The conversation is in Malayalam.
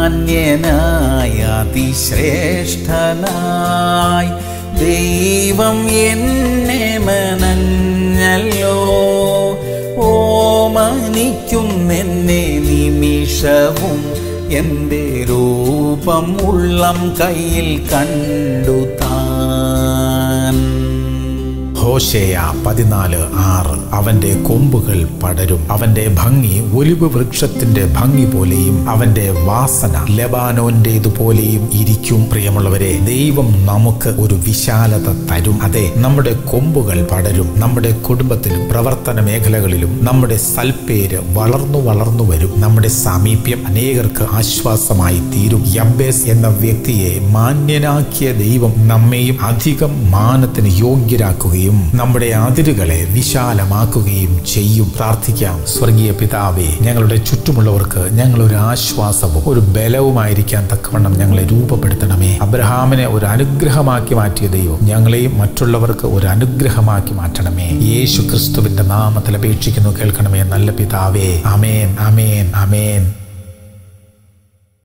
മാന്യനായ അതിശ്രേഷ്ഠനായി ദൈവം എന്നെ മനഞ്ഞല്ലോ ഓമനിക്കുന്നെന്നെ നിമിഷവും എൻ്റെ രൂപം ഉള്ളം കയ്യിൽ കണ്ടു താൻ ഹോശേയ പതിനാല് ആറ് അവന്റെ കൊമ്പുകൾ പടരും അവന്റെ ഭംഗി ഒലിവ് വൃക്ഷത്തിന്റെ ഭംഗി പോലെയും അവന്റെ വാസന ലബാനോന്റേതുപോലെയും ഇരിക്കും പ്രിയമുള്ളവരെ ദൈവം നമുക്ക് ഒരു വിശാലത തരും അതെ നമ്മുടെ കൊമ്പുകൾ പടരും നമ്മുടെ കുടുംബത്തിലും പ്രവർത്തന മേഖലകളിലും നമ്മുടെ സൽപ്പേര് വളർന്നു വളർന്നു വരും നമ്മുടെ സാമീപ്യം അനേകർക്ക് ആശ്വാസമായി തീരും യബ്ബേസ് എന്ന വ്യക്തിയെ മാന്യനാക്കിയ ദൈവം നമ്മെയും അധികം മാനത്തിന് യോഗ്യരാക്കുകയും നമ്മുടെ അതിരുകളെ വിശാലമാക്കുകയും ചെയ്യും പ്രാർത്ഥിക്കാം സ്വർഗീയ പിതാവേ ഞങ്ങളുടെ ചുറ്റുമുള്ളവർക്ക് ഞങ്ങൾ ഒരു ആശ്വാസവും ഒരു ബലവുമായിരിക്കാൻ തക്കവണ്ണം ഞങ്ങളെ രൂപപ്പെടുത്തണമേ അബ്രഹാമിനെ ഒരു അനുഗ്രഹമാക്കി മാറ്റിയ ദൈവം ഞങ്ങളെയും മറ്റുള്ളവർക്ക് ഒരു അനുഗ്രഹമാക്കി മാറ്റണമേ യേശു ക്രിസ്തുവിന്റെ നാമത്തിൽ അപേക്ഷിക്കുന്നു കേൾക്കണമേ നല്ല പിതാവേ അമേൻ അമേൻ അമേൻ